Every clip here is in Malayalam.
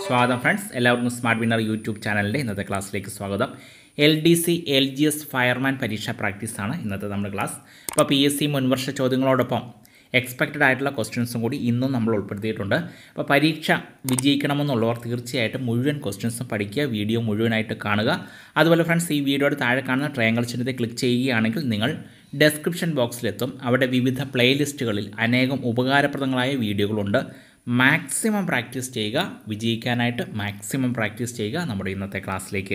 സ്വാഗതം ഫ്രണ്ട്സ് എല്ലാവർക്കും സ്മാർട്ട് വിന്നർ യൂട്യൂബ് ചാനലിൻ്റെ ഇന്നത്തെ ക്ലാസ്സിലേക്ക് സ്വാഗതം L D C L G S fireman പരീക്ഷ പ്രാക്ടീസാണ് ഇന്നത്തെ നമ്മുടെ ക്ലാസ് അപ്പോൾ പി എസ് സി മുൻവർഷ ചോദ്യങ്ങളോടൊപ്പം എക്സ്പെക്റ്റഡ് ആയിട്ടുള്ള ക്വസ്റ്റ്യൻസും കൂടി ഇന്നും നമ്മൾ ഉൾപ്പെടുത്തിയിട്ടുണ്ട് അപ്പോൾ പരീക്ഷ വിജയിക്കണമെന്നുള്ളവർ തീർച്ചയായിട്ടും മുഴുവൻ ക്വസ്റ്റ്യൻസും പഠിക്കുക വീഡിയോ മുഴുവനായിട്ട് കാണുക അതുപോലെ ഫ്രണ്ട്സ് ഈ വീഡിയോയുടെ താഴെ കാണുന്ന ട്രയാങ്കിൾ ചിഹ്നത്തെ ക്ലിക്ക് ചെയ്യുകയാണെങ്കിൽ നിങ്ങൾ ഡെസ്ക്രിപ്ഷൻ ബോക്സിലെത്തും അവിടെ വിവിധ പ്ലേലിസ്റ്റുകളിൽ അനേകം ഉപകാരപ്രദങ്ങളായ വീഡിയോകളുണ്ട് മാക്സിമം പ്രാക്ടീസ് ചെയ്യുക വിജയിക്കാനായിട്ട് മാക്സിമം പ്രാക്ടീസ് ചെയ്യുക നമ്മുടെ ഇന്നത്തെ ക്ലാസ്സിലേക്ക്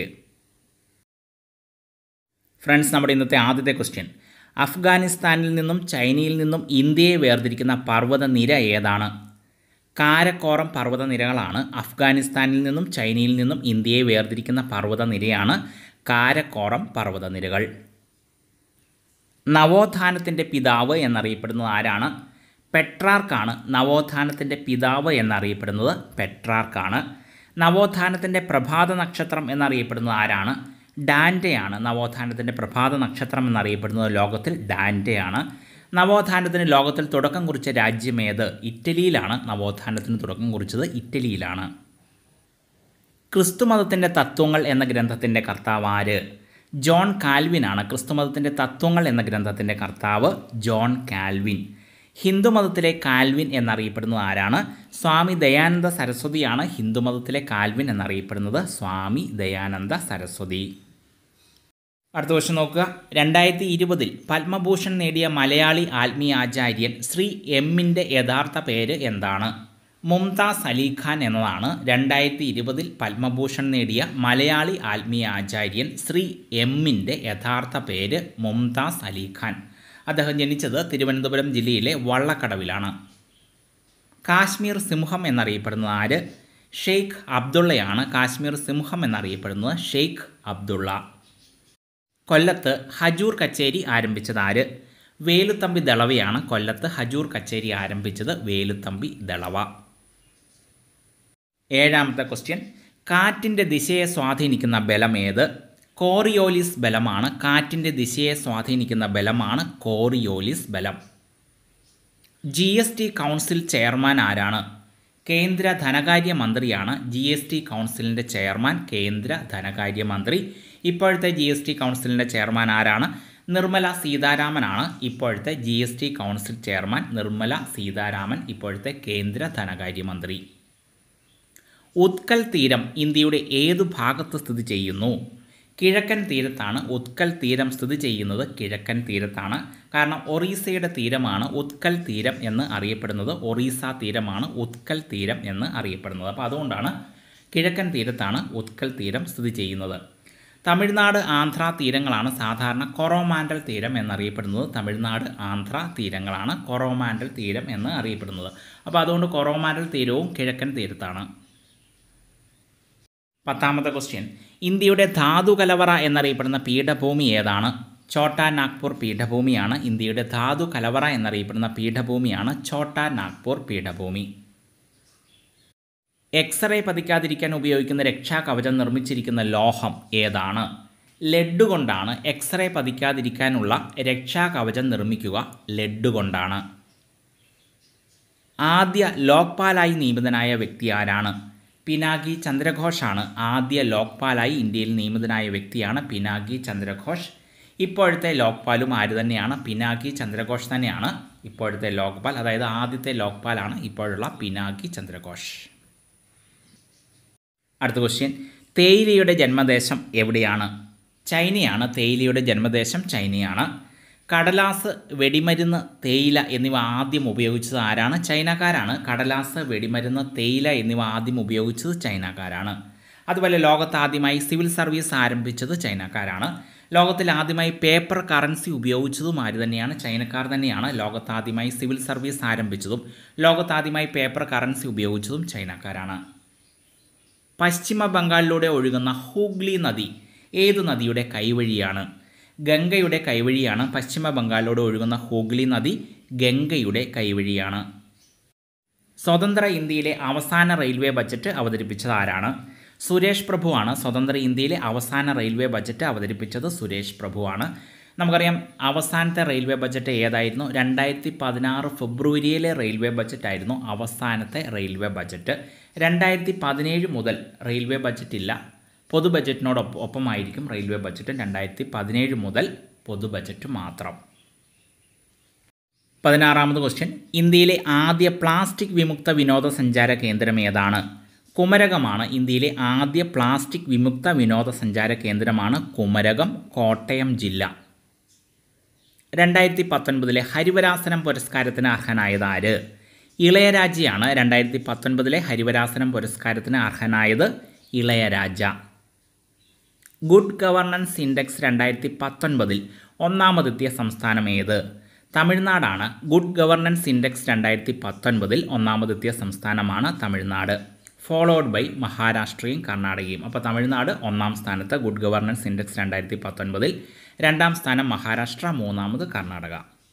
ഫ്രണ്ട്സ് നമ്മുടെ ഇന്നത്തെ ആദ്യത്തെ ക്വസ്റ്റ്യൻ അഫ്ഗാനിസ്ഥാനിൽ നിന്നും ചൈനയിൽ നിന്നും ഇന്ത്യയെ വേർതിരിക്കുന്ന പർവ്വതനിര ഏതാണ് കാരക്കോറം പർവ്വതനിരകളാണ് അഫ്ഗാനിസ്ഥാനിൽ നിന്നും ചൈനയിൽ നിന്നും ഇന്ത്യയെ വേർതിരിക്കുന്ന പർവ്വതനിരയാണ് കാരക്കോറം പർവ്വതനിരകൾ നവോത്ഥാനത്തിൻ്റെ പിതാവ് എന്നറിയപ്പെടുന്നത് ആരാണ് പെട്രാർക്കാണ് നവോത്ഥാനത്തിൻ്റെ പിതാവ് എന്നറിയപ്പെടുന്നത് പെട്രാർക്കാണ് നവോത്ഥാനത്തിൻ്റെ പ്രഭാത നക്ഷത്രം എന്നറിയപ്പെടുന്നത് ആരാണ് ഡാൻഡെയാണ് നവോത്ഥാനത്തിൻ്റെ പ്രഭാത നക്ഷത്രം എന്നറിയപ്പെടുന്നത് ലോകത്തിൽ ഡാൻഡെയാണ് നവോത്ഥാനത്തിന് ലോകത്തിൽ തുടക്കം കുറിച്ച രാജ്യമേത് ഇറ്റലിയിലാണ് നവോത്ഥാനത്തിന് തുടക്കം കുറിച്ചത് ഇറ്റലിയിലാണ് ക്രിസ്തുമതത്തിൻ്റെ തത്വങ്ങൾ എന്ന ഗ്രന്ഥത്തിൻ്റെ കർത്താവ് ആര് ജോൺ കാൽവിനാണ് ക്രിസ്തുമതത്തിൻ്റെ തത്വങ്ങൾ എന്ന ഗ്രന്ഥത്തിൻ്റെ കർത്താവ് ജോൺ കാൽവിൻ ഹിന്ദുമതത്തിലെ കാൽവിൻ എന്നറിയപ്പെടുന്നത് ആരാണ് സ്വാമി ദയാനന്ദ സരസ്വതിയാണ് ഹിന്ദുമതത്തിലെ കാൽവിൻ എന്നറിയപ്പെടുന്നത് സ്വാമി ദയാനന്ദ സരസ്വതി അടുത്ത ക്വസ്റ്റ്യൻ നോക്കുക രണ്ടായിരത്തി ഇരുപതിൽ പത്മഭൂഷൺ നേടിയ മലയാളി ആത്മീയ ആചാര്യൻ ശ്രീ എമ്മിൻ്റെ യഥാർത്ഥ പേര് എന്താണ് മുംതാസ് അലി ഖാൻ എന്നതാണ് രണ്ടായിരത്തി ഇരുപതിൽ പത്മഭൂഷൺ നേടിയ മലയാളി ആത്മീയ ആചാര്യൻ ശ്രീ എമ്മിൻ്റെ യഥാർത്ഥ പേര് മുംതാസ് അലി ഖാൻ അദ്ദേഹം ജനിച്ചത് തിരുവനന്തപുരം ജില്ലയിലെ വള്ളക്കടവിലാണ് കാശ്മീർ സിംഹം എന്നറിയപ്പെടുന്നത് ആര് ഷെയ്ഖ് അബ്ദുള്ളയാണ് കാശ്മീർ സിംഹം എന്നറിയപ്പെടുന്നത് ഷെയ്ഖ് അബ്ദുള്ള കൊല്ലത്ത് ഹജൂർ കച്ചേരി ആരംഭിച്ചത് ആര് വേലുത്തമ്പി ദളവയാണ് കൊല്ലത്ത് ഹജൂർ കച്ചേരി ആരംഭിച്ചത് വേലുത്തമ്പി ദളവ ഏഴാമത്തെ ക്വസ്റ്റ്യൻ കാറ്റിൻ്റെ ദിശയെ സ്വാധീനിക്കുന്ന ബലം ഏത് കോറിയോലിസ് ബലമാണ് കാറ്റിൻ്റെ ദിശയെ സ്വാധീനിക്കുന്ന ബലമാണ് കോറിയോലിസ് ബലം G S T council chairman ആരാണ് കേന്ദ്ര ധനകാര്യ മന്ത്രിയാണ് ജി എസ് ടി കൗൺസിലിൻ്റെ ചെയർമാൻ കേന്ദ്ര ധനകാര്യ മന്ത്രി ഇപ്പോഴത്തെ ജി എസ് ടി കൗൺസിലിൻ്റെ ചെയർമാൻ ആരാണ് നിർമ്മല സീതാരാമനാണ് ഇപ്പോഴത്തെ G S T council chairman Nirmala Sitharaman ഇപ്പോഴത്തെ കേന്ദ്ര ധനകാര്യമന്ത്രി ഉത്കൽ തീരം ഇന്ത്യയുടെ ഏതു ഭാഗത്ത് സ്ഥിതി ചെയ്യുന്നു കിഴക്കൻ തീരത്താണ് ഉത്കൽ തീരം സ്ഥിതി ചെയ്യുന്നത് കിഴക്കൻ തീരത്താണ് കാരണം ഒറീസയുടെ തീരമാണ് ഉത്കൽ തീരം എന്ന് അറിയപ്പെടുന്നത് ഒറീസ തീരമാണ് ഉത്കൽ തീരം എന്ന് അറിയപ്പെടുന്നത് അപ്പോൾ അതുകൊണ്ടാണ് കിഴക്കൻ തീരത്താണ് ഉത്കൽ തീരം സ്ഥിതി ചെയ്യുന്നത് തമിഴ്നാട് ആന്ധ്ര തീരങ്ങളാണ് സാധാരണ കൊറോമാൻഡൽ തീരം എന്നറിയപ്പെടുന്നത് തമിഴ്നാട് ആന്ധ്ര തീരങ്ങളാണ് കൊറോമാൻഡൽ തീരം എന്ന് അറിയപ്പെടുന്നത് അപ്പോൾ അതുകൊണ്ട് കൊറോമാൻഡൽ തീരവും കിഴക്കൻ തീരത്താണ് പത്താമത്തെ ക്വസ്റ്റ്യൻ ഇന്ത്യയുടെ ധാതു കലവറ എന്നറിയപ്പെടുന്ന പീഠഭൂമി ഏതാണ് ഛോട്ടാ നാഗ്പൂർ പീഠഭൂമിയാണ് ഇന്ത്യയുടെ ധാതു കലവറ എന്നറിയപ്പെടുന്ന പീഠഭൂമിയാണ് ഛോട്ടാ നാഗ്പൂർ പീഠഭൂമി എക്സ്റേ പതിക്കാതിരിക്കാൻ ഉപയോഗിക്കുന്ന രക്ഷാകവചം നിർമ്മിച്ചിരിക്കുന്ന ലോഹം ഏതാണ് ലെഡ് കൊണ്ടാണ് എക്സ്റേ പതിക്കാതിരിക്കാനുള്ള രക്ഷാകവചം നിർമ്മിക്കുക ലെഡ് കൊണ്ടാണ് ആദ്യ ലോക്പാലായി നിയമിതനായ വ്യക്തി ആരാണ് പിനാകി ചന്ദ്രഘോഷാണ് ആദ്യ ലോക്പാലായി ഇന്ത്യയിൽ നിയമിതനായ വ്യക്തിയാണ് പിനാകി ചന്ദ്രഘോഷ് ഇപ്പോഴത്തെ ലോക്പാലും ആര് തന്നെയാണ് പിനാകി ചന്ദ്രഘോഷ് തന്നെയാണ് ഇപ്പോഴത്തെ ലോക്പാൽ അതായത് ആദ്യത്തെ ലോക്പാലാണ് ഇപ്പോഴുള്ള പിനാകി ചന്ദ്രഘോഷ് അടുത്ത ക്വസ്റ്റ്യൻ തേയിലയുടെ ജന്മദേശം എവിടെയാണ് ചൈനയാണ് തേയിലയുടെ ജന്മദേശം ചൈനയാണ് കടലാസ് വെടിമരുന്ന് തേയില എന്നിവ ആദ്യം ഉപയോഗിച്ചത് ആരാണ് ചൈനക്കാരാണ് കടലാസ് വെടിമരുന്ന് തേയില എന്നിവ ആദ്യം ഉപയോഗിച്ചത് ചൈനക്കാരാണ് അതുപോലെ ലോകത്ത് ആദ്യമായി സിവിൽ സർവീസ് ആരംഭിച്ചത് ചൈനക്കാരാണ് ലോകത്തിൽ ആദ്യമായി പേപ്പർ കറൻസി ഉപയോഗിച്ചതും ആര് തന്നെയാണ് ചൈനക്കാർ തന്നെയാണ് ലോകത്ത് ആദ്യമായി സിവിൽ സർവീസ് ആരംഭിച്ചതും ലോകത്ത് ആദ്യമായി പേപ്പർ കറൻസി ഉപയോഗിച്ചതും ചൈനക്കാരാണ് പശ്ചിമ ബംഗാളിലൂടെ ഒഴുകുന്ന ഹൂഗ്ലി നദി ഏതു നദിയുടെ കൈവഴിയാണ് ഗംഗയുടെ കൈവഴിയാണ് പശ്ചിമ ബംഗാളിലൂടെ ഒഴുകുന്ന ഹൂഗ്ലി നദി ഗംഗയുടെ കൈവഴിയാണ് സ്വതന്ത്ര ഇന്ത്യയിലെ അവസാന റെയിൽവേ ബജറ്റ് അവതരിപ്പിച്ചത് ആരാണ് സുരേഷ് പ്രഭുവാണ് സ്വതന്ത്ര ഇന്ത്യയിലെ അവസാന റെയിൽവേ ബജറ്റ് അവതരിപ്പിച്ചത് സുരേഷ് പ്രഭുവാണ് നമുക്കറിയാം അവസാനത്തെ റെയിൽവേ ബജറ്റ് ഏതായിരുന്നു രണ്ടായിരത്തി പതിനാറ് ഫെബ്രുവരിയിലെ റെയിൽവേ ബജറ്റ് ആയിരുന്നു അവസാനത്തെ റെയിൽവേ ബജറ്റ് രണ്ടായിരത്തി പതിനേഴ് മുതൽ റെയിൽവേ ബജറ്റ് ഇല്ല പൊതു ബജറ്റിനോടൊപ്പം ഒപ്പമായിരിക്കും റെയിൽവേ ബജറ്റ് രണ്ടായിരത്തി പതിനേഴ് മുതൽ പൊതു ബജറ്റ് മാത്രം പതിനാറാമത് ക്വസ്റ്റ്യൻ ഇന്ത്യയിലെ ആദ്യ പ്ലാസ്റ്റിക് വിമുക്ത വിനോദസഞ്ചാര കേന്ദ്രം ഏതാണ് കുമരകമാണ് ഇന്ത്യയിലെ ആദ്യ പ്ലാസ്റ്റിക് വിമുക്ത വിനോദസഞ്ചാര കേന്ദ്രമാണ് കുമരകം കോട്ടയം ജില്ല രണ്ടായിരത്തി പത്തൊൻപതിലെ ഹരിവരാസനം പുരസ്കാരത്തിന് അർഹനായത് ആര് ഇളയരാജയാണ് രണ്ടായിരത്തി പത്തൊൻപതിലെ ഹരിവരാസനം പുരസ്കാരത്തിന് അർഹനായത് ഇളയരാജ ഗുഡ് ഗവർണൻസ് ഇൻഡെക്സ് രണ്ടായിരത്തി പത്തൊൻപതിൽ ഒന്നാമതെത്തിയ സംസ്ഥാനം ഏത് തമിഴ്നാടാണ് ഗുഡ് ഗവർണൻസ് ഇൻഡെക്സ് രണ്ടായിരത്തി പത്തൊൻപതിൽ ഒന്നാമതെത്തിയ സംസ്ഥാനമാണ് തമിഴ്നാട് ഫോളോഡ് ബൈ മഹാരാഷ്ട്രയും കർണാടകയും അപ്പോൾ തമിഴ്നാട് ഒന്നാം സ്ഥാനത്ത് ഗുഡ് ഗവർണൻസ് ഇൻഡെക്സ് രണ്ടായിരത്തി പത്തൊൻപതിൽ രണ്ടാം സ്ഥാനം മഹാരാഷ്ട്ര മൂന്നാമത് കർണാടക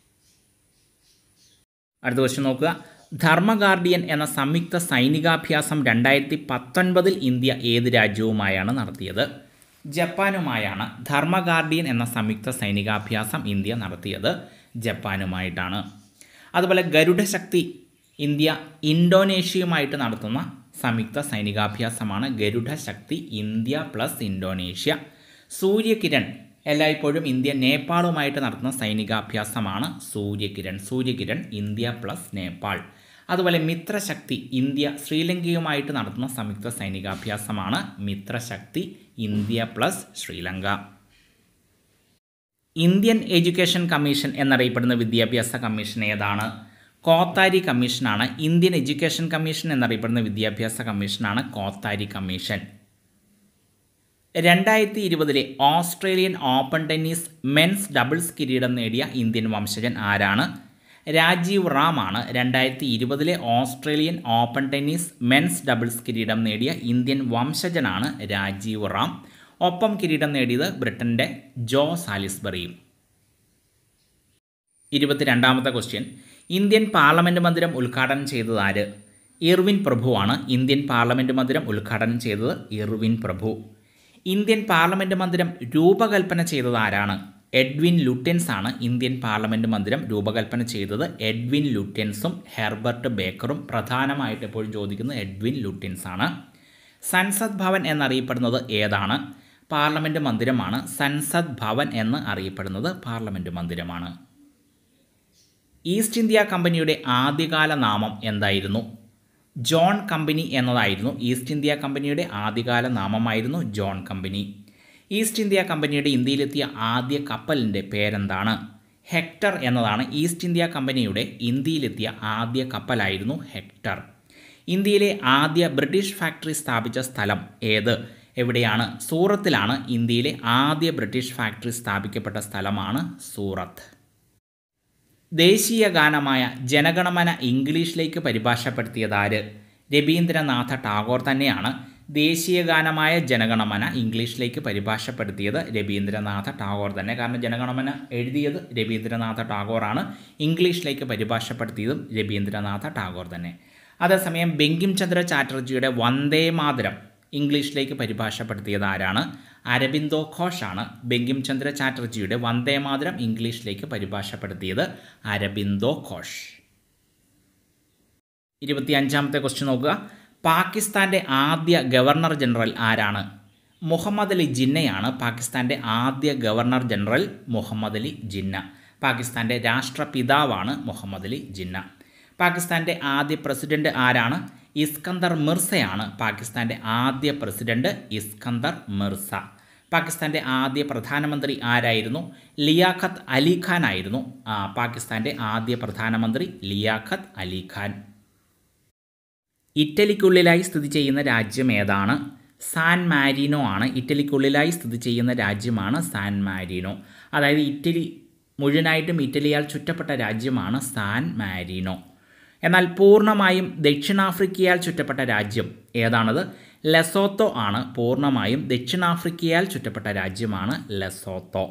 അടുത്ത ക്വസ്റ്റ്യൻ നോക്കുക ധർമ്മ ഗാർഡിയൻ എന്ന സംയുക്ത സൈനികാഭ്യാസം രണ്ടായിരത്തി പത്തൊൻപതിൽ ഇന്ത്യ ഏത് രാജ്യവുമായാണ് നടത്തിയത് ജപ്പാനുമായാണ് ധർമ്മ ഗാർഡിയൻ എന്ന സംയുക്ത സൈനികാഭ്യാസം ഇന്ത്യ നടത്തിയത് ജപ്പാനുമായിട്ടാണ് അതുപോലെ ഗരുഡശക്തി ഇന്ത്യ ഇന്തോനേഷ്യയുമായിട്ട് നടത്തുന്ന സംയുക്ത സൈനികാഭ്യാസമാണ് Garudashakti India plus Indonesia Suryakiran എല്ലായ്പ്പോഴും ഇന്ത്യ നേപ്പാളുമായിട്ട് നടത്തുന്ന സൈനികാഭ്യാസമാണ് സൂര്യകിരൺ സൂര്യകിരൺ ഇന്ത്യ പ്ലസ് നേപ്പാൾ അതുപോലെ മിത്രശക്തി ഇന്ത്യ ശ്രീലങ്കയുമായിട്ട് നടത്തുന്ന സംയുക്ത സൈനികാഭ്യാസമാണ് Mitrashakti India plus Sri Lanka Indian education commission എന്നറിയപ്പെടുന്ന വിദ്യാഭ്യാസ കമ്മീഷൻ ഏതാണ് കോത്താരി കമ്മീഷനാണ് ഇന്ത്യൻ എഡ്യൂക്കേഷൻ കമ്മീഷൻ എന്നറിയപ്പെടുന്ന വിദ്യാഭ്യാസ കമ്മീഷനാണ് കോത്താരി കമ്മീഷൻ രണ്ടായിരത്തി ഇരുപതിലെ Australian open tennis men's doubles കിരീടം നേടിയ ഇന്ത്യൻ വംശജൻ ആരാണ് രാജീവ് റാം ആണ് രണ്ടായിരത്തി ഇരുപതിലെ Australian open tennis men's doubles കിരീടം നേടിയ ഇന്ത്യൻ വംശജനാണ് രാജീവ് റാം ഒപ്പം കിരീടം നേടിയത് ബ്രിട്ടൻ്റെ ജോ സാലിസ്ബറിയും ഇരുപത്തിരണ്ടാമത്തെ ക്വസ്റ്റ്യൻ ഇന്ത്യൻ പാർലമെൻറ്റ് മന്ദിരം ഉദ്ഘാടനം ചെയ്തത് ആര് ഇർവിൻ പ്രഭുവാണ് ഇന്ത്യൻ പാർലമെൻറ്റ് മന്ദിരം ഉദ്ഘാടനം ചെയ്തത് ഇർവിൻ പ്രഭു ഇന്ത്യൻ പാർലമെൻറ്റ് മന്ദിരം രൂപകൽപ്പന ചെയ്തത് ആരാണ് എഡ്വിൻ ലുട്യൻസ് ആണ് ഇന്ത്യൻ പാർലമെൻറ്റ് മന്ദിരം രൂപകൽപ്പന ചെയ്തത് എഡ്വിൻ ലുട്യൻസും ഹെർബർട്ട് ബേക്കറും പ്രധാനമായിട്ട് എപ്പോഴും ചോദിക്കുന്നത് എഡ്വിൻ ലുട്യൻസ് ആണ് സൻസദ് ഭവൻ എന്നറിയപ്പെടുന്നത് ഏതാണ് പാർലമെൻറ്റ് മന്ദിരമാണ് സൻസദ് ഭവൻ എന്ന് അറിയപ്പെടുന്നത് പാർലമെൻറ്റ് മന്ദിരമാണ് ഈസ്റ്റ് ഇന്ത്യ കമ്പനിയുടെ ആദ്യകാല നാമം എന്തായിരുന്നു ജോൺ കമ്പനി എന്നതായിരുന്നു ഈസ്റ്റ് ഇന്ത്യ കമ്പനിയുടെ ആദ്യകാല നാമമായിരുന്നു ജോൺ കമ്പനി ഈസ്റ്റ് ഇന്ത്യ കമ്പനിയുടെ ഇന്ത്യയിലെത്തിയ ആദ്യ കപ്പലിൻ്റെ പേരെന്താണ് ഹെക്ടർ എന്നതാണ് ഈസ്റ്റ് ഇന്ത്യ കമ്പനിയുടെ ഇന്ത്യയിലെത്തിയ ആദ്യ കപ്പലായിരുന്നു ഹെക്ടർ ഇന്ത്യയിലെ ആദ്യ ബ്രിട്ടീഷ് ഫാക്ടറി സ്ഥാപിച്ച സ്ഥലം ഏത് എവിടെയാണ് സൂറത്തിലാണ് ഇന്ത്യയിലെ ആദ്യ ബ്രിട്ടീഷ് ഫാക്ടറി സ്ഥാപിക്കപ്പെട്ട സ്ഥലമാണ് സൂറത്ത് ദേശീയ ഗാനമായ ജനഗണമന ഇംഗ്ലീഷിലേക്ക് പരിഭാഷപ്പെടുത്തിയത് ആര് രവീന്ദ്രനാഥ ടാഗോർ തന്നെയാണ് ദേശീയ ഗാനമായ ജനഗണമന ഇംഗ്ലീഷിലേക്ക് പരിഭാഷപ്പെടുത്തിയത് രവീന്ദ്രനാഥ ടാഗോർ തന്നെ കാരണം ജനഗണമന എഴുതിയത് രവീന്ദ്രനാഥ ടാഗോറാണ് ഇംഗ്ലീഷിലേക്ക് പരിഭാഷപ്പെടുത്തിയതും രവീന്ദ്രനാഥ ടാഗോർ തന്നെ അതേസമയം ബങ്കിം ചന്ദ്ര ചാറ്റർജിയുടെ വന്ദേ മാതരം ഇംഗ്ലീഷിലേക്ക് പരിഭാഷപ്പെടുത്തിയത് ആരാണ് അരബിന്ദോ ഘോഷാണ് ബങ്കിം ചന്ദ്ര ചാറ്റർജിയുടെ വന്ദേ മാതരം ഇംഗ്ലീഷിലേക്ക് പരിഭാഷപ്പെടുത്തിയത് അരബിന്ദോ ഘോഷ് ഇരുപത്തിയഞ്ചാമത്തെ ക്വസ്റ്റ്യൻ നോക്കുക പാകിസ്ഥാൻ്റെ ആദ്യ ഗവർണർ ജനറൽ ആരാണ് മുഹമ്മദ് അലി ജിന്നയാണ് പാകിസ്ഥാൻ്റെ ആദ്യ ഗവർണർ ജനറൽ മുഹമ്മദ് അലി ജിന്ന പാകിസ്ഥാൻ്റെ രാഷ്ട്രപിതാവാണ് മുഹമ്മദ് അലി ജിന്ന പാകിസ്ഥാൻ്റെ ആദ്യ പ്രസിഡന്റ് ആരാണ് ഇസ്കന്ദർ മിർസയാണ് പാകിസ്ഥാൻ്റെ ആദ്യ പ്രസിഡന്റ് ഇസ്കന്ദർ മിർസ പാകിസ്ഥാൻ്റെ ആദ്യ പ്രധാനമന്ത്രി ആരായിരുന്നു ലിയാഖത്ത് അലി ഖാൻ ആയിരുന്നു ആ, പാകിസ്ഥാൻ്റെ ആദ്യ പ്രധാനമന്ത്രി ലിയാഖത്ത് അലി ഖാൻ ഇറ്റലിക്കുള്ളിലായി സ്ഥിതി ചെയ്യുന്ന രാജ്യം ഏതാണ് സാൻ മാരിനോ ആണ് ഇറ്റലിക്കുള്ളിലായി സ്ഥിതി ചെയ്യുന്ന രാജ്യമാണ് സാൻ മാരിനോ അതായത് ഇറ്റലി മുഴുവനായിട്ടും ഇറ്റലിയാൽ ചുറ്റപ്പെട്ട രാജ്യമാണ് സാൻ മാരിനോ എന്നാൽ പൂർണ്ണമായും ദക്ഷിണാഫ്രിക്കയാൽ ചുറ്റപ്പെട്ട രാജ്യം ഏതാണത് ലെസോത്തോ ആണ് പൂർണ്ണമായും ദക്ഷിണാഫ്രിക്കയാൽ ചുറ്റപ്പെട്ട രാജ്യമാണ് ലെസോത്തോ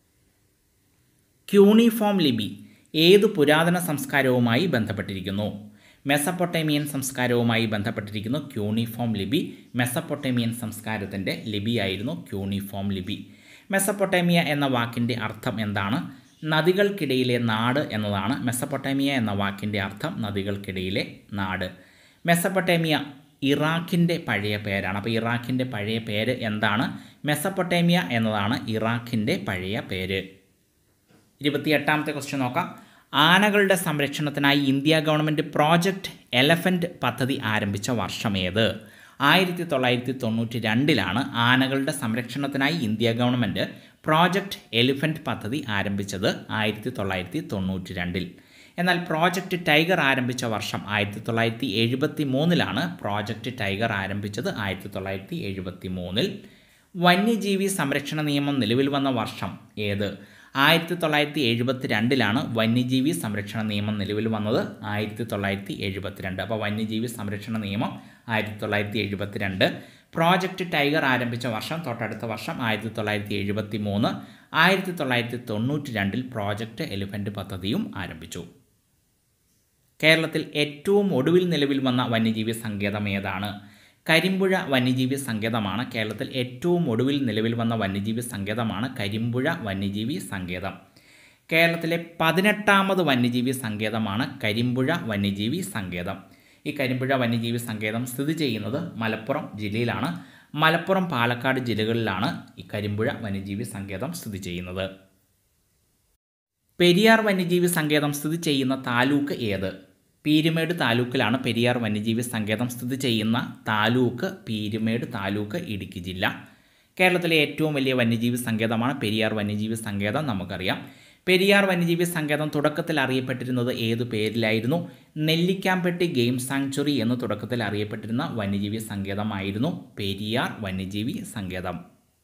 ക്യൂണിഫോം ലിപി ഏത് പുരാതന സംസ്കാരവുമായി ബന്ധപ്പെട്ടിരിക്കുന്നു മെസപ്പൊട്ടേമിയൻ സംസ്കാരവുമായി ബന്ധപ്പെട്ടിരിക്കുന്നു ക്യൂണിഫോം ലിപി മെസപ്പൊട്ടേമിയൻ സംസ്കാരത്തിൻ്റെ ലിപിയായിരുന്നു ക്യൂണിഫോം ലിപി മെസ്സപ്പൊട്ടേമിയ എന്ന വാക്കിൻ്റെ അർത്ഥം എന്താണ് നദികൾക്കിടയിലെ നാട് എന്നതാണ് മെസ്സപ്പൊട്ടേമിയ എന്ന വാക്കിൻ്റെ അർത്ഥം നദികൾക്കിടയിലെ നാട് മെസ്സപ്പൊട്ടേമിയ ഇറാഖിൻ്റെ പഴയ പേരാണ് അപ്പോൾ ഇറാഖിൻ്റെ പഴയ പേര് എന്താണ് മെസ്സപ്പൊട്ടേമിയ എന്നതാണ് ഇറാഖിൻ്റെ പഴയ പേര് ഇരുപത്തിയെട്ടാമത്തെ ക്വസ്റ്റ്യൻ നോക്കാം ആനകളുടെ സംരക്ഷണത്തിനായി ഇന്ത്യ ഗവൺമെൻറ് പ്രോജക്റ്റ് എലഫൻറ്റ് പദ്ധതി ആരംഭിച്ച വർഷം ഏത് ആയിരത്തി തൊള്ളായിരത്തി തൊണ്ണൂറ്റി രണ്ടിലാണ് ആനകളുടെ സംരക്ഷണത്തിനായി ഇന്ത്യ ഗവൺമെൻറ് പ്രോജക്റ്റ് എലിഫൻറ്റ് പദ്ധതി ആരംഭിച്ചത് ആയിരത്തി തൊള്ളായിരത്തി തൊണ്ണൂറ്റി രണ്ടിൽ എന്നാൽ പ്രോജക്റ്റ് ടൈഗർ ആരംഭിച്ച വർഷം ആയിരത്തി തൊള്ളായിരത്തി എഴുപത്തി മൂന്നിലാണ് പ്രോജക്റ്റ് ടൈഗർ ആരംഭിച്ചത് ആയിരത്തി തൊള്ളായിരത്തി എഴുപത്തി മൂന്നിൽ വന്യജീവി സംരക്ഷണ നിയമം നിലവിൽ വന്ന വർഷം ഏത് ആയിരത്തി തൊള്ളായിരത്തി എഴുപത്തി രണ്ടിലാണ് വന്യജീവി സംരക്ഷണ നിയമം നിലവിൽ വന്നത് ആയിരത്തി തൊള്ളായിരത്തി എഴുപത്തിരണ്ട് അപ്പോൾ വന്യജീവി സംരക്ഷണ നിയമം ആയിരത്തി തൊള്ളായിരത്തി എഴുപത്തിരണ്ട് പ്രോജക്റ്റ് ടൈഗർ ആരംഭിച്ച വർഷം തൊട്ടടുത്ത വർഷം ആയിരത്തി തൊള്ളായിരത്തി എഴുപത്തി മൂന്ന് ആയിരത്തി തൊള്ളായിരത്തി തൊണ്ണൂറ്റി രണ്ടിൽ പ്രോജക്റ്റ് എലിഫൻറ്റ് പദ്ധതിയും ആരംഭിച്ചു കേരളത്തിൽ ഏറ്റവും ഒടുവിൽ നിലവിൽ വന്ന വന്യജീവി സങ്കേതം ഏതാണ് കരിമ്പുഴ വന്യജീവി സങ്കേതമാണ് കേരളത്തിൽ ഏറ്റവും ഒടുവിൽ നിലവിൽ വന്ന വന്യജീവി സങ്കേതമാണ് കരിമ്പുഴ വന്യജീവി സങ്കേതം കേരളത്തിലെ പതിനെട്ടാമത് വന്യജീവി സങ്കേതമാണ് കരിമ്പുഴ വന്യജീവി സങ്കേതം ഈ കരിമ്പുഴ വന്യജീവി സങ്കേതം സ്ഥിതി ചെയ്യുന്നത് മലപ്പുറം ജില്ലയിലാണ് മലപ്പുറം പാലക്കാട് ജില്ലകളിലാണ് ഈ കരിമ്പുഴ വന്യജീവി സങ്കേതം സ്ഥിതി ചെയ്യുന്നത് പെരിയാർ വന്യജീവി സങ്കേതം സ്ഥിതി ചെയ്യുന്ന താലൂക്ക് ഏത് പീരുമേട് താലൂക്കിലാണ് പെരിയാർ വന്യജീവി സങ്കേതം സ്ഥിതി ചെയ്യുന്ന താലൂക്ക് പീരുമേട് താലൂക്ക് ഇടുക്കി ജില്ല കേരളത്തിലെ ഏറ്റവും വലിയ വന്യജീവി സങ്കേതമാണ് പെരിയാർ വന്യജീവി സങ്കേതം നമുക്കറിയാം പെരിയാർ വന്യജീവി സങ്കേതം തുടക്കത്തിൽ അറിയപ്പെട്ടിരുന്നത് ഏതു പേരിലായിരുന്നു നെല്ലിക്കാമ്പെട്ടി ഗെയിം സാങ്ച്വറി എന്ന് തുടക്കത്തിൽ അറിയപ്പെട്ടിരുന്ന വന്യജീവി സങ്കേതമായിരുന്നു പെരിയാർ വന്യജീവി സങ്കേതം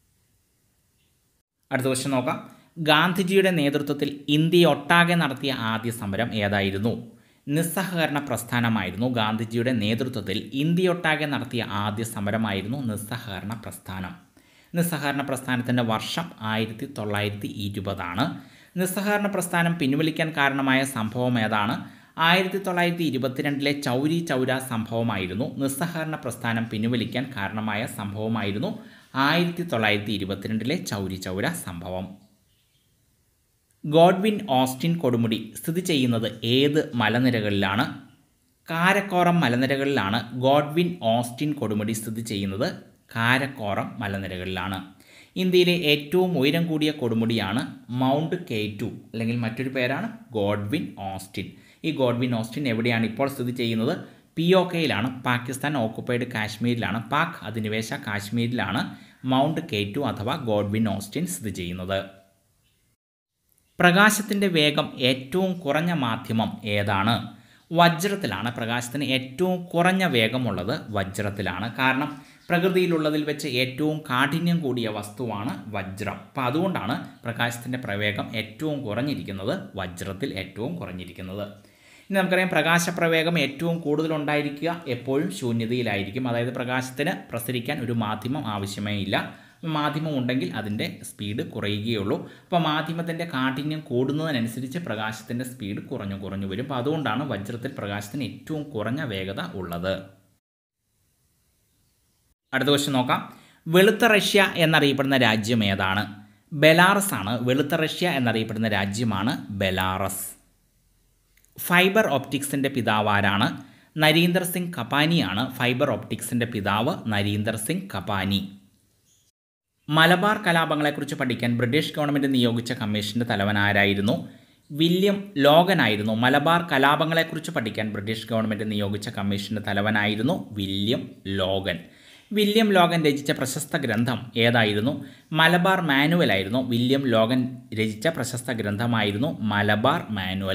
അടുത്ത ക്വസ്റ്റ്യൻ നോക്കാം ഗാന്ധിജിയുടെ നേതൃത്വത്തിൽ ഇന്ത്യയൊട്ടാകെ നടത്തിയ ആദ്യ സമരം ഏതായിരുന്നു നിസ്സഹകരണ പ്രസ്ഥാനമായിരുന്നു ഗാന്ധിജിയുടെ നേതൃത്വത്തിൽ ഇന്ത്യയൊട്ടാകെ നടത്തിയ ആദ്യ സമരമായിരുന്നു നിസ്സഹകരണ പ്രസ്ഥാനം നിസ്സഹകരണ പ്രസ്ഥാനത്തിൻ്റെ വർഷം ആയിരത്തി തൊള്ളായിരത്തി ഇരുപതാണ് നിസ്സഹകരണ പ്രസ്ഥാനം പിൻവലിക്കാൻ കാരണമായ സംഭവം ഏതാണ് ആയിരത്തി തൊള്ളായിരത്തി ഇരുപത്തിരണ്ടിലെ ചൗരി ചൗര സംഭവമായിരുന്നു നിസ്സഹകരണ പ്രസ്ഥാനം പിൻവലിക്കാൻ കാരണമായ സംഭവമായിരുന്നു ആയിരത്തി തൊള്ളായിരത്തി ഇരുപത്തിരണ്ടിലെ ചൗരി ചൗര സംഭവം ഗോഡ്വിൻ ഓസ്റ്റിൻ കൊടുമുടി സ്ഥിതി ചെയ്യുന്നത് ഏത് മലനിരകളിലാണ് കാരക്കോറം മലനിരകളിലാണ് ഗോഡ്വിൻ ഓസ്റ്റിൻ കൊടുമുടി സ്ഥിതി ചെയ്യുന്നത് കാരക്കോറം മലനിരകളിലാണ് ഇന്ത്യയിലെ ഏറ്റവും ഉയരം കൂടിയ കൊടുമുടിയാണ് മൗണ്ട് കെ ടു അല്ലെങ്കിൽ മറ്റൊരു പേരാണ് ഗോഡ്വിൻ ഓസ്റ്റിൻ ഈ ഗോഡ്വിൻ ഓസ്റ്റിൻ എവിടെയാണ് ഇപ്പോൾ സ്ഥിതി ചെയ്യുന്നത് പി ഒ കെയിലാണ് പാകിസ്ഥാൻ ഓക്കുപ്പൈഡ് കാശ്മീരിലാണ് പാക് അധിനിവേശ കാശ്മീരിലാണ് മൗണ്ട് കെ ടു അഥവാ ഗോഡ്വിൻ ഓസ്റ്റിൻ സ്ഥിതി ചെയ്യുന്നത് പ്രകാശത്തിൻ്റെ വേഗം ഏറ്റവും കുറഞ്ഞ മാധ്യമം ഏതാണ് വജ്രത്തിലാണ് പ്രകാശത്തിന് ഏറ്റവും കുറഞ്ഞ വേഗമുള്ളത് വജ്രത്തിലാണ് കാരണം പ്രകൃതിയിലുള്ളതിൽ വെച്ച് ഏറ്റവും കാഠിന്യം കൂടിയ വസ്തുവാണ് വജ്രം അപ്പോൾ അതുകൊണ്ടാണ് പ്രകാശത്തിൻ്റെ പ്രവേഗം ഏറ്റവും കുറഞ്ഞിരിക്കുന്നത് വജ്രത്തിൽ ഏറ്റവും കുറഞ്ഞിരിക്കുന്നത് ഇനി നമുക്കറിയാം പ്രകാശപ്രവേഗം ഏറ്റവും കൂടുതലുണ്ടായിരിക്കുക എപ്പോഴും ശൂന്യതയിലായിരിക്കും അതായത് പ്രകാശത്തിന് പ്രസരിക്കാൻ ഒരു മാധ്യമം ആവശ്യമേ ഇല്ല മാധ്യമം ഉണ്ടെങ്കിൽ അതിൻ്റെ സ്പീഡ് കുറയുകയുള്ളൂ അപ്പോൾ മാധ്യമത്തിൻ്റെ കാഠിന്യം കൂടുന്നതിനനുസരിച്ച് പ്രകാശത്തിൻ്റെ സ്പീഡ് കുറഞ്ഞു കുറഞ്ഞു വരും അപ്പോൾ അതുകൊണ്ടാണ് വജ്രത്തിൽ പ്രകാശത്തിന് ഏറ്റവും കുറഞ്ഞ വേഗത ഉള്ളത് അടുത്ത ക്വസ്റ്റ്യൻ നോക്കാം വെളുത്ത റഷ്യ എന്നറിയപ്പെടുന്ന രാജ്യം ഏതാണ് ബെലാറസ് ആണ് വെളുത്ത റഷ്യ എന്നറിയപ്പെടുന്ന രാജ്യമാണ് ബെലാറസ് ഫൈബർ ഒപ്റ്റിക്സിൻ്റെ പിതാവ് ആരാണ് നരീന്ദർ സിംഗ് കപാനിയാണ് ഫൈബർ ഒപ്റ്റിക്സിൻ്റെ പിതാവ് നരീന്ദർ സിംഗ് കപാനി മലബാർ കലാപങ്ങളെക്കുറിച്ച് പഠിക്കാൻ ബ്രിട്ടീഷ് ഗവൺമെൻറ് നിയോഗിച്ച കമ്മീഷൻ്റെ തലവൻ ആരായിരുന്നു വില്യം ലോഗനായിരുന്നു മലബാർ കലാപങ്ങളെക്കുറിച്ച് പഠിക്കാൻ ബ്രിട്ടീഷ് ഗവൺമെൻറ് നിയോഗിച്ച കമ്മീഷൻ്റെ തലവനായിരുന്നു വില്യം ലോഗൻ വില്യം ലോഗൻ രചിച്ച പ്രശസ്ത ഗ്രന്ഥം ഏതായിരുന്നു മലബാർ മാനുവൽ ആയിരുന്നു വില്യം ലോഗൻ രചിച്ച പ്രശസ്ത ഗ്രന്ഥമായിരുന്നു മലബാർ മാനുവൽ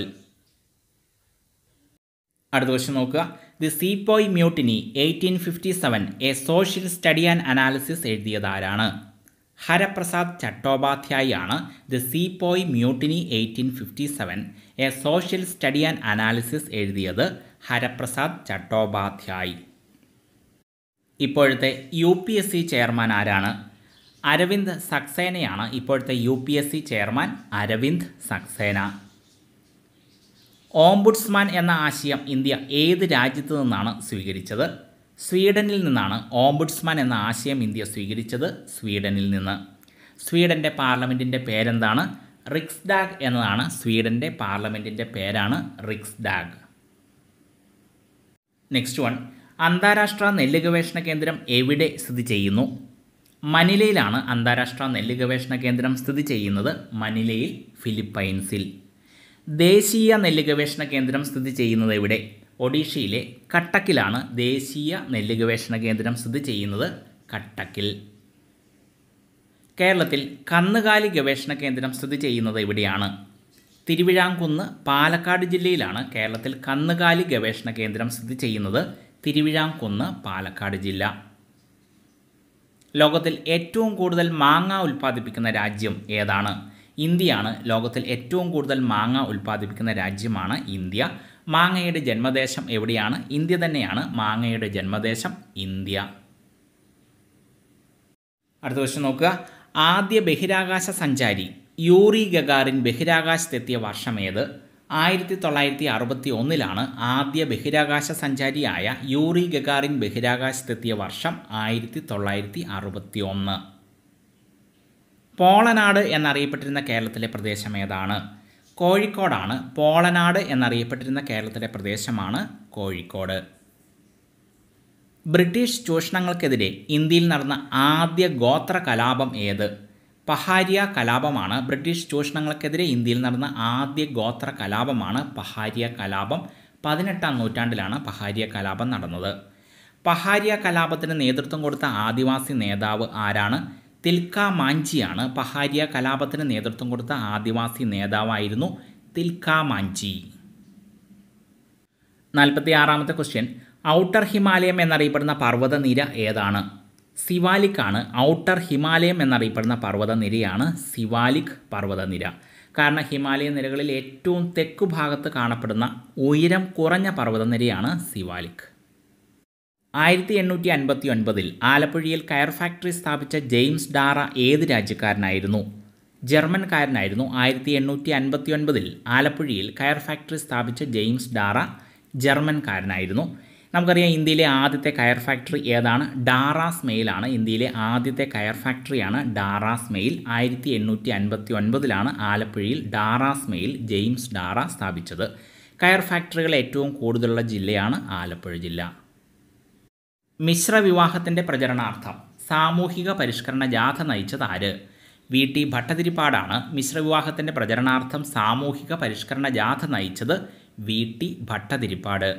അടുത്ത ക്വസ്റ്റ്യൻ നോക്കുക the sepoy mutiny eighteen fifty seven a social study and analysis എഴുതിയതാരാണ് ഹരപ്രസാദ് ചട്ടോപാധ്യായി ആണ് the sepoy mutiny eighteen fifty seven a social study and analysis എഴുതിയത് ഹരപ്രസാദ് ചട്ടോപാധ്യായി ഇപ്പോഴത്തെ U P S C chairman ആരാണ് അരവിന്ദ് സക്സേനയാണ് ഇപ്പോഴത്തെ U P S C chairman Aravind Saxena ombudsman എന്ന ആശയം ഇന്ത്യ ഏത് രാജ്യത്തു നിന്നാണ് സ്വീകരിച്ചത് സ്വീഡനിൽ നിന്നാണ് ഓംബുഡ്സ്മാൻ എന്ന ആശയം ഇന്ത്യ സ്വീകരിച്ചത് സ്വീഡനിൽ നിന്ന് സ്വീഡൻ്റെ പാർലമെൻറ്റിൻ്റെ പേരെന്താണ് റിക്സ്ഡാഗ് എന്നതാണ് സ്വീഡൻ്റെ പാർലമെൻറ്റിൻ്റെ പേരാണ് റിക്സ്ഡാഗ് നെക്സ്റ്റ് വൺ അന്താരാഷ്ട്ര നെല്ല് ഗവേഷണ കേന്ദ്രം എവിടെ സ്ഥിതി ചെയ്യുന്നു മനിലയിലാണ് അന്താരാഷ്ട്ര നെല്ല് ഗവേഷണ കേന്ദ്രം സ്ഥിതി ചെയ്യുന്നത് മനിലയിൽ ഫിലിപ്പൈൻസിൽ ദേശീയ നെല്ല് ഗവേഷണ കേന്ദ്രം സ്ഥിതി ചെയ്യുന്നത് എവിടെ ഒഡീഷയിലെ കട്ടക്കിലാണ് ദേശീയ നെല്ല് ഗവേഷണ കേന്ദ്രം സ്ഥിതി ചെയ്യുന്നത് കട്ടക്കിൽ കേരളത്തിൽ കന്നുകാലി ഗവേഷണ കേന്ദ്രം സ്ഥിതി ചെയ്യുന്നത് എവിടെയാണ് തിരുവിഴാംകുന്ന് പാലക്കാട് ജില്ലയിലാണ് കേരളത്തിൽ കന്നുകാലി ഗവേഷണ കേന്ദ്രം സ്ഥിതി ചെയ്യുന്നത് തിരുവിഴാംകുന്ന് പാലക്കാട് ജില്ല ലോകത്തിൽ ഏറ്റവും കൂടുതൽ മാങ്ങ ഉൽപ്പാദിപ്പിക്കുന്ന രാജ്യം ഏതാണ് ഇന്ത്യയാണ് ലോകത്തിൽ ഏറ്റവും കൂടുതൽ മാങ്ങ ഉൽപ്പാദിപ്പിക്കുന്ന രാജ്യമാണ് ഇന്ത്യ മാങ്ങയുടെ ജന്മദേശം എവിടെയാണ് ഇന്ത്യ തന്നെയാണ് മാങ്ങയുടെ ജന്മദേശം ഇന്ത്യ അടുത്ത ക്വസ്റ്റ്യൻ നോക്കുക ആദ്യ ബഹിരാകാശ സഞ്ചാരി യൂറി ഗഗാറിൻ ബഹിരാകാശത്തെത്തിയ വർഷം ഏത് ആയിരത്തി തൊള്ളായിരത്തി അറുപത്തി ഒന്നിലാണ് ആദ്യ ബഹിരാകാശ സഞ്ചാരിയായ യൂറി ഗഗാറിൻ ബഹിരാകാശത്തെത്തിയ വർഷം ആയിരത്തി തൊള്ളായിരത്തി അറുപത്തി ഒന്ന് പോളനാട് എന്നറിയപ്പെട്ടിരുന്ന കേരളത്തിലെ പ്രദേശം ഏതാണ് കോഴിക്കോടാണ് പോളനാട് എന്നറിയപ്പെട്ടിരുന്ന കേരളത്തിലെ പ്രദേശമാണ് കോഴിക്കോട് ബ്രിട്ടീഷ് ചൂഷണങ്ങൾക്കെതിരെ ഇന്ത്യയിൽ നടന്ന ആദ്യ ഗോത്ര കലാപം ഏത് പഹാരിയ കലാപമാണ് ബ്രിട്ടീഷ് ചൂഷണങ്ങൾക്കെതിരെ ഇന്ത്യയിൽ നടന്ന ആദ്യ ഗോത്ര കലാപമാണ് പഹാരിയ കലാപം പതിനെട്ടാം നൂറ്റാണ്ടിലാണ് പഹാരിയ കലാപം നടന്നത് പഹാരിയ കലാപത്തിന് നേതൃത്വം കൊടുത്ത ആദിവാസി നേതാവ് ആരാണ് തിൽക്ക മാഞ്ചിയാണ് പഹാരിയ കലാപത്തിന് നേതൃത്വം കൊടുത്ത ആദിവാസി നേതാവായിരുന്നു തിൽക്ക മാഞ്ചി നാൽപ്പത്തി ആറാമത്തെ ക്വസ്റ്റ്യൻ ഔട്ടർ ഹിമാലയം എന്നറിയപ്പെടുന്ന പർവ്വതനിര ഏതാണ് സിവാലിക്കാണ് ഔട്ടർ ഹിമാലയം എന്നറിയപ്പെടുന്ന പർവ്വതനിരയാണ് സിവാലിക് പർവ്വതനിര കാരണം ഹിമാലയ നിരകളിൽ ഏറ്റവും തെക്കു ഭാഗത്ത് കാണപ്പെടുന്ന ഉയരം കുറഞ്ഞ പർവ്വതനിരയാണ് സിവാലിക് ആയിരത്തി എണ്ണൂറ്റി അൻപത്തി ഒൻപതിൽ ആലപ്പുഴയിൽ കയർ ഫാക്ടറി സ്ഥാപിച്ച ജെയിംസ് ഡാറ ഏത് രാജ്യക്കാരനായിരുന്നു ജർമ്മൻകാരനായിരുന്നു ആയിരത്തി എണ്ണൂറ്റി അൻപത്തി ഒൻപതിൽ ആലപ്പുഴയിൽ കയർ ഫാക്ടറി സ്ഥാപിച്ച ജെയിംസ് ഡാറ ജർമ്മൻകാരനായിരുന്നു നമുക്കറിയാം ഇന്ത്യയിലെ ആദ്യത്തെ കയർ ഫാക്ടറി ഏതാണ് ഡാറാസ് മെയിലാണ് ഇന്ത്യയിലെ ആദ്യത്തെ കയർ ഫാക്ടറിയാണ് ഡാറാസ് മെയിൽ ആയിരത്തി എണ്ണൂറ്റി അൻപത്തി ഒൻപതിലാണ് ആലപ്പുഴയിൽ ഡാറാസ് മെയിൽ ജെയിംസ് ഡാറ സ്ഥാപിച്ചത് കയർ ഫാക്ടറികൾ ഏറ്റവും കൂടുതലുള്ള ജില്ലയാണ് ആലപ്പുഴ ജില്ല മിശ്ര വിവാഹത്തിൻ്റെ പ്രചരണാർത്ഥം സാമൂഹിക പരിഷ്കരണ ജാഥ നയിച്ചത് ആര് വി ടി ഭട്ടതിരിപ്പാടാണ് മിശ്രവിവാഹത്തിൻ്റെ പ്രചരണാർത്ഥം സാമൂഹിക പരിഷ്കരണ ജാഥ നയിച്ചത് വി ടി ഭട്ടതിരിപ്പാട്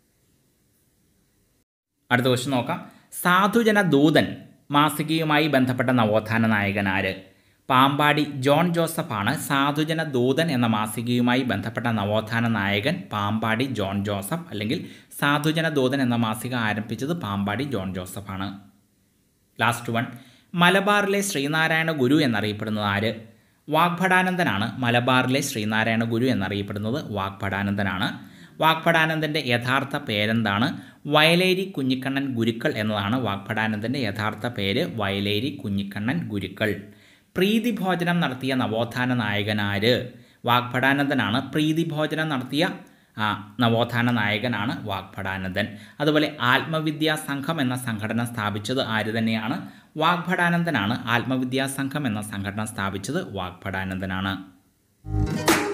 അടുത്ത ക്വസ്റ്റ്യൻ നോക്കാം സാധുജന ദൂതൻ മാസികയുമായി ബന്ധപ്പെട്ട നവോത്ഥാന നായകൻ ആര് പാമ്പാടി ജോൺ ജോസഫാണ് സാധുജന ദൂതൻ എന്ന മാസികയുമായി ബന്ധപ്പെട്ട നവോത്ഥാന നായകൻ പാമ്പാടി ജോൺ ജോസഫ് അല്ലെങ്കിൽ സാധുജന ദൂതൻ എന്ന മാസിക ആരംഭിച്ചത് പാമ്പാടി ജോൺ ജോസഫാണ് ലാസ്റ്റ് വൺ മലബാറിലെ ശ്രീനാരായണ ഗുരു എന്നറിയപ്പെടുന്നത് ആര് വാഗ്ഭടാനന്ദനാണ് മലബാറിലെ ശ്രീനാരായണ ഗുരു എന്നറിയപ്പെടുന്നത് വാഗ്ഭടാനന്ദനാണ് വാഗ്ഭടാനന്ദൻ്റെ യഥാർത്ഥ പേരെന്താണ് വയലേരി കുഞ്ഞിക്കണ്ണൻ ഗുരുക്കൾ എന്നതാണ് വാഗ്ഭടാനന്ദൻ്റെ യഥാർത്ഥ പേര് വയലേരി കുഞ്ഞിക്കണ്ണൻ ഗുരുക്കൾ പ്രീതിഭോജനം നടത്തിയ നവോത്ഥാന നായകനാര് വാഗ്ഭടാനന്ദനാണ് പ്രീതിഭോജനം നടത്തിയ ആ, നവോത്ഥാന നായകനാണ് വാഗ്ഭടാനന്ദൻ അതുപോലെ ആത്മവിദ്യാ സംഘം എന്ന സംഘടന സ്ഥാപിച്ചത് ആര് തന്നെയാണ് വാഗ്ഭടാനന്ദനാണ് ആത്മവിദ്യാ സംഘം എന്ന സംഘടന സ്ഥാപിച്ചത് വാഗ്ഭടാനന്ദനാണ്